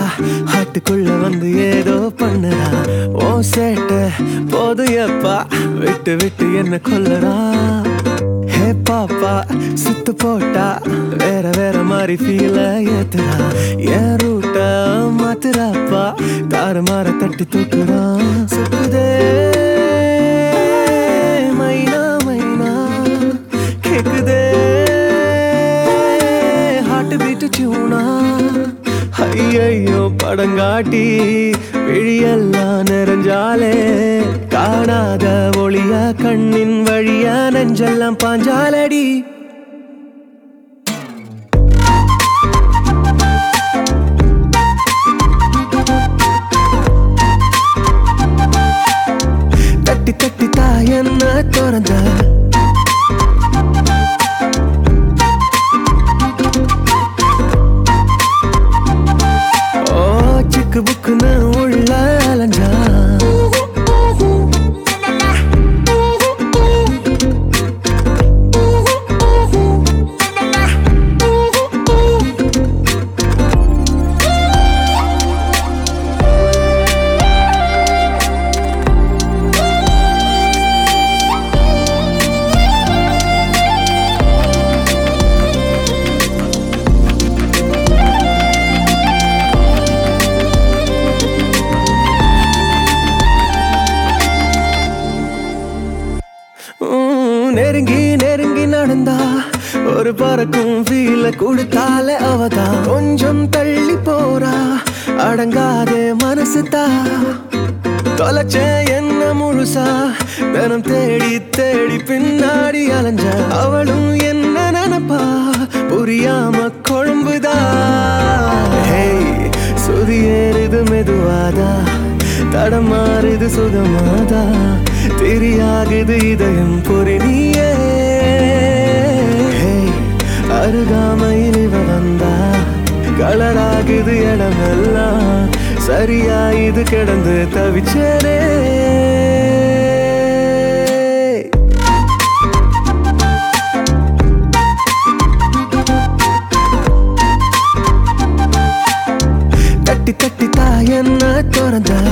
ஹாட்டுக்குள்ள வந்து ஏதோ பண்ணுறா ஓ சேட்ட போது எப்பா விட்டு விட்டு என்ன கொல்லறா ஹே பாப்பா சுத்து போட்டா வேற வேற மாதிரி ஃபீல ஏத்துறா என் ரூட்ட மாத்துறாப்பா தாறு மாற தட்டி தூக்குறான் சுக்குதே மைனா மைனா கேக்குதே ஹார்ட் பீட் டியூனா ஐயையோ படங்காட்டி விழியெல்லாம் நிறைஞ்சாலே காணாத ஒளியா கண்ணின் வழியா நெஞ்செல்லாம் பாஞ்சாலடி தட்டி தட்டி தாய் என்ன திறந்த ஓ சிக்கு புக்குன்னு உள்ள அலைஞ்சா உம், நெருங்கி நெருங்கி நடந்தா ஒரு பறக்கும் ஃபீல கொடுத்தால அவதான் கொஞ்சம் தள்ளி போறா அடங்காதே மனசு தா தொலைச்ச என்ன முழுசா தினம் தேடி தேடி பின்னாடி அலைஞ்ச அவளும் என்ன நினைப்பா புரியாம கொழும்புதா ஹேய் சுதியேறுது மெதுவாதா தடமாறுது சுகமாதா தெரியாகுது இதயம் பொறி நீயே ஹேய், அருகாமையில் இவ வந்தா கலராகுது இடமெல்லாம் சரியா இது கிடந்து தவிச்சேனே தட்டி தட்டி தாய் என்ன திறந்த